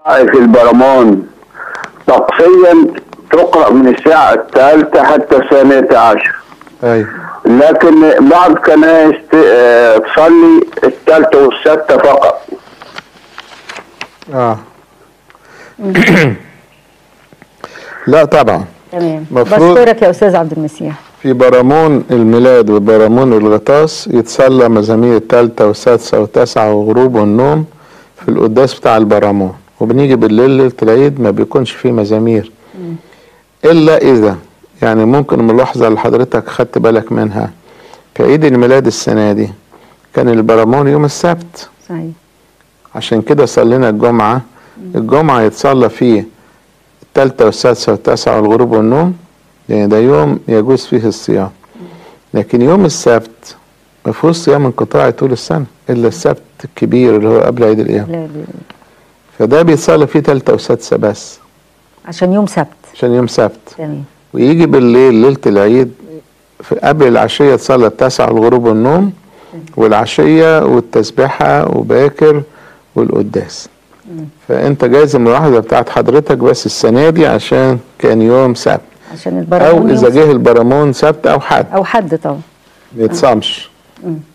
في البرمان طقسيا تقرأ من الساعة الثالثة حتى الثانية عشر ايوه لكن بعض كنائس ت- آه، تصلي الثالثة والسادسة فقط اه لا طبعا تمام مفروض- بشكرك يا استاذ عبد المسيح في برامون الميلاد وبرامون الغطاس يتصلى مزامير التالتة والسادسة والتاسعة والغروب والنوم في القداس بتاع البرامون وبنيجي بالليل ليلة العيد ما بيكونش فيه مزامير إلا إذا يعني ممكن الملاحظة اللي حضرتك خدت بالك منها في عيد الميلاد السنة دي كان البرامون يوم السبت صحيح عشان كده صلينا الجمعة الجمعة يتصلى فيه التالتة والسادسة والتاسعة والغروب والنوم لأن ده يوم يجوز فيه الصيام لكن يوم السبت ما فيهوش صيام انقطاعي طول السنة إلا السبت الكبير اللي هو قبل عيد الأيام لا لا فده بيتصلى فيه تالتة وسادسة بس عشان يوم سبت عشان يوم سبت تمام ويجي بالليل ليلة العيد في قبل العشية تصلى التاسعة والغروب والنوم والعشية والتسبيحة وباكر والقداس فأنت جايز الملاحظة بتاعت حضرتك بس السنة دي عشان كان يوم سبت عشان أو البرامون إذا يوم جه البرامون سبت أو حد او حد طبعا ما يتصامش مم.